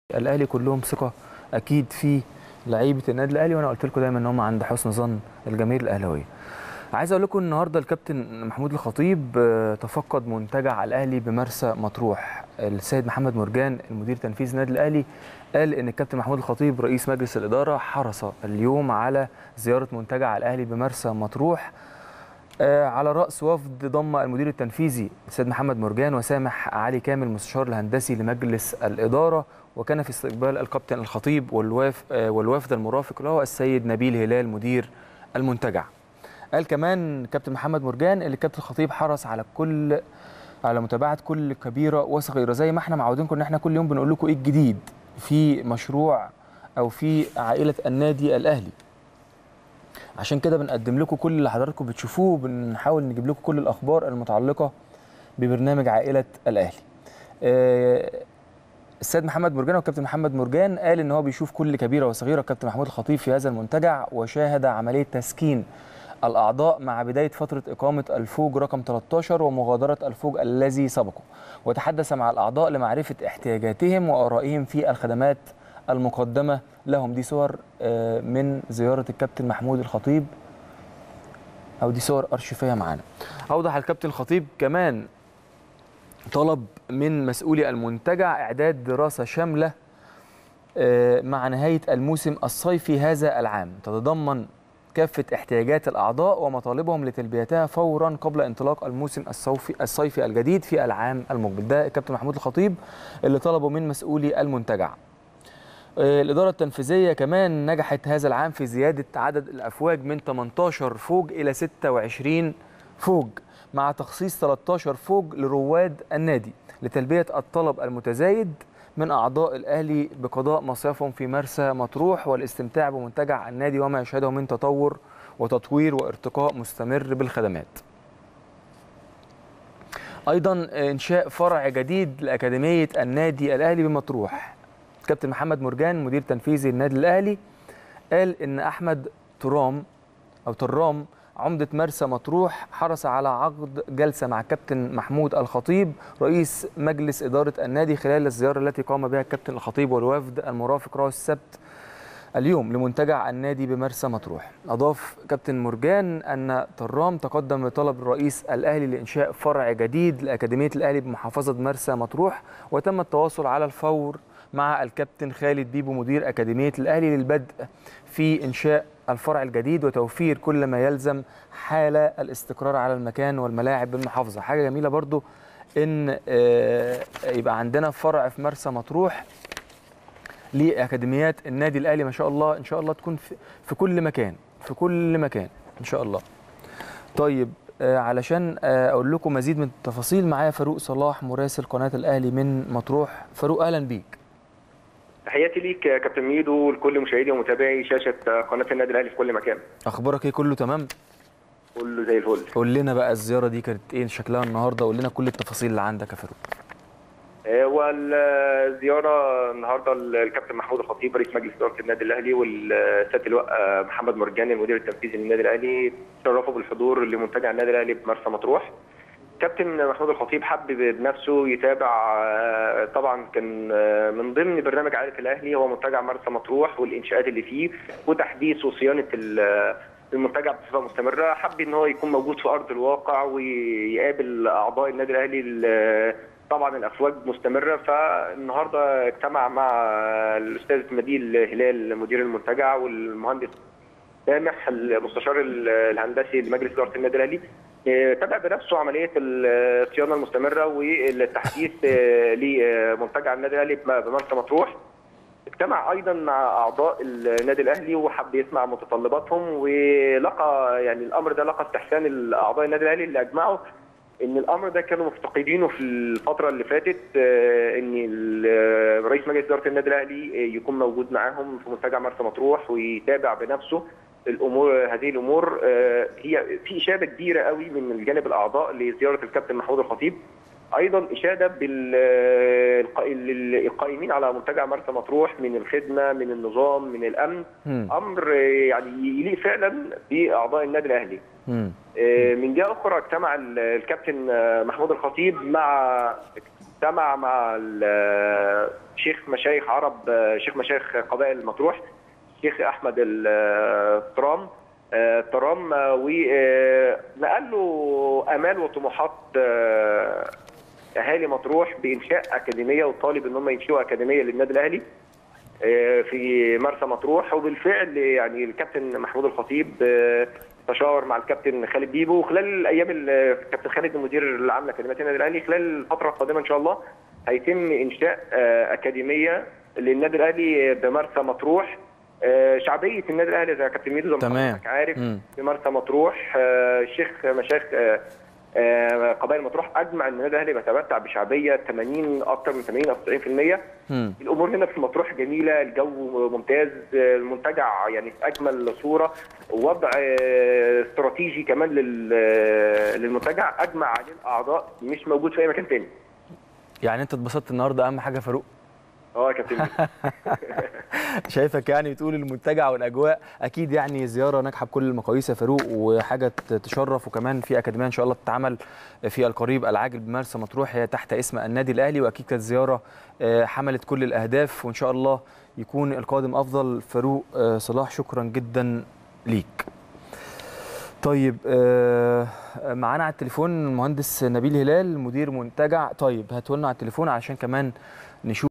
الاهلي كلهم ثقه اكيد في لعيبه النادي الاهلي وانا قلت لكم دايما ان هم عند حسن ظن الجماهير الاهلاويه عايز اقول لكم النهارده الكابتن محمود الخطيب آه، تفقد منتجع الاهلي بمرسى مطروح السيد محمد مرجان المدير التنفيذي النادي الاهلي قال ان الكابتن محمود الخطيب رئيس مجلس الاداره حرص اليوم على زياره منتجع الاهلي بمرسى مطروح آه، على راس وفد ضم المدير التنفيذي السيد محمد مرجان وسامح علي كامل المستشار الهندسي لمجلس الاداره وكان في استقبال الكابتن الخطيب والواف آه، والوفد المرافق له السيد نبيل هلال مدير المنتجع قال كمان كابتن محمد مرجان اللي الكابتن الخطيب حرص على كل على متابعه كل كبيره وصغيره زي ما احنا معودينكم ان احنا كل يوم بنقول لكم ايه الجديد في مشروع او في عائله النادي الاهلي عشان كده بنقدم لكم كل اللي حضراتكم بتشوفوه بنحاول نجيب لكم كل الاخبار المتعلقه ببرنامج عائله الاهلي آه، السيد محمد مرجان والكابتن محمد مرجان قال ان هو بيشوف كل كبيره وصغيره الكابتن محمود الخطيب في هذا المنتجع وشاهد عمليه تسكين الاعضاء مع بدايه فتره اقامه الفوج رقم 13 ومغادره الفوج الذي سبقه وتحدث مع الاعضاء لمعرفه احتياجاتهم وارائهم في الخدمات المقدمه لهم دي صور آه، من زياره الكابتن محمود الخطيب او دي صور ارشيفيه معانا اوضح الكابتن الخطيب كمان طلب من مسؤولي المنتجع اعداد دراسه شامله آه، مع نهايه الموسم الصيفي هذا العام تتضمن كافه احتياجات الاعضاء ومطالبهم لتلبيتها فورا قبل انطلاق الموسم الصيفي الصيفي الجديد في العام المقبل ده الكابتن محمود الخطيب اللي طلبه من مسؤولي المنتجع آه، الإدارة التنفيذية كمان نجحت هذا العام في زيادة عدد الأفواج من 18 فوج إلى 26 فوج مع تخصيص 13 فوج لرواد النادي لتلبية الطلب المتزايد من أعضاء الأهلي بقضاء مصيفهم في مرسى مطروح والاستمتاع بمنتجع النادي وما يشهده من تطور وتطوير وارتقاء مستمر بالخدمات أيضا إنشاء فرع جديد لأكاديمية النادي الأهلي بمطروح كابتن محمد مرجان مدير تنفيذي النادي الاهلي قال ان احمد ترام او ترام عمدة مرسى مطروح حرص على عقد جلسة مع كابتن محمود الخطيب رئيس مجلس إدارة النادي خلال الزيارة التي قام بها الكابتن الخطيب والوفد المرافق له السبت اليوم لمنتجع النادي بمرسى مطروح أضاف كابتن مرجان أن ترام تقدم بطلب رئيس الأهلي لإنشاء فرع جديد لأكاديمية الأهلي بمحافظة مرسى مطروح وتم التواصل على الفور مع الكابتن خالد بيبو مدير أكاديمية الأهلي للبدء في إنشاء الفرع الجديد وتوفير كل ما يلزم حال الاستقرار على المكان والملاعب بالمحافظة حاجة جميلة برضو إن آه، يبقى عندنا فرع في مرسى مطروح لاكاديميات النادي الاهلي ما شاء الله ان شاء الله تكون في, في كل مكان في كل مكان ان شاء الله طيب آه، علشان آه، اقول لكم مزيد من التفاصيل معايا فاروق صلاح مراسل قناه الاهلي من مطروح فاروق اهلا بيك تحياتي ليك يا كابتن ميدو ولكل مشاهدي ومتابعي شاشه قناه النادي الاهلي في كل مكان اخبارك ايه كله تمام كله زي الفل قول لنا بقى الزياره دي كانت ايه شكلها النهارده قول لنا كل التفاصيل اللي عندك يا فاروق آه، والزياره النهارده الكابتن محمود الخطيب رئيس مجلس اداره النادي الاهلي والسياده اللواء آه، محمد مرجاني المدير التنفيذي للنادي الاهلي شرفوا بالحضور لمنتجع النادي الاهلي بمرسى مطروح كابتن محمود الخطيب حب بنفسه يتابع آه، طبعا كان آه، من ضمن برنامج عائله الاهلي هو منتجع مرسى مطروح والانشاءات اللي فيه وتحديث وصيانه ال- المنتجع بصفه مستمره حب ان هو يكون موجود في ارض الواقع ويقابل اعضاء النادي الاهلي ال- طبعا الافواج مستمره فالنهارده اجتمع مع الاستاذ نبيل هلال مدير المنتجع والمهندس سامح المستشار الهندسي لمجلس اداره النادي الاهلي آه، تابع بنفسه عمليه الصيانه المستمره والتحديث آه، لمنتجع النادي الاهلي بمرسى مطروح اجتمع ايضا مع اعضاء النادي الاهلي وحب يسمع متطلباتهم ولقى يعني الامر ده لقى استحسان اعضاء النادي الاهلي اللي اجمعوا ان الامر ده كانوا مفتقدينه في الفتره اللي فاتت آه، ان ال- رئيس مجلس اداره النادي الاهلي آه، يكون موجود معاهم في منتجع مرسى مطروح ويتابع بنفسه الامور هذه الامور آه، هي في اشاده كبيره قوي من الجانب الاعضاء لزياره الكابتن محمود الخطيب ايضا اشاده بالقائمين على منتجع مرسى مطروح من الخدمه من النظام من الامن مم. امر يعني يليق فعلا باعضاء النادي الاهلي مم. آه، من جهه اخرى اجتمع ال- الكابتن آه، محمود الخطيب مع اجتمع مع ال- آه، شيخ مشايخ عرب آه، شيخ مشايخ قبائل مطروح الشيخ احمد الترام الترام ونقل له امال وطموحات آه، اهالي مطروح بانشاء اكاديميه وطالب ان هم ينشئوا اكاديميه للنادي الاهلي آه، في مرسى مطروح وبالفعل يعني الكابتن محمود الخطيب آه، تشاور مع الكابتن خالد بيبو وخلال الايام ال- الكابتن خالد المدير العام لاكاديميه النادي الاهلي خلال الفتره القادمه ان شااء الله هيتم انشاء آه، اكاديميه للنادي الاهلي بمرسى مطروح آه، شعبيه النادي الاهلي زي كابتن ميدو زي ما تمام. حضرتك عارف مم. في مرسى مطروح آه، الشيخ مشايخ آه، آه، قبائل مطروح اجمع ان النادي الاهلي بيتمتع بشعبيه 80 اكثر من 80 او 90% مم. الامور هنا في مطروح جميله الجو ممتاز المنتجع يعني في اجمل صوره وضع آه، استراتيجي كمان لل- آه، للمنتجع اجمع عليه الاعضاء مش موجود في اي مكان تاني يعني انت اتبسطت النهارده اهم حاجه فاروق اه يا كابتن شايفك يعني بتقول المنتجع والاجواء اكيد يعني زياره ناجحه بكل المقاييس يا فاروق وحاجه تشرف وكمان في اكاديميه ان شاء الله تتعمل في القريب العاجل بمرسى مطروح هي تحت اسم النادي الاهلي واكيد كانت زياره آه، حملت كل الاهداف وان شاء الله يكون القادم افضل فاروق آه، صلاح شكرا جدا ليك طيب آه، معانا على التليفون المهندس نبيل هلال مدير منتجع طيب هاتوا لنا على التليفون عشان كمان نشوف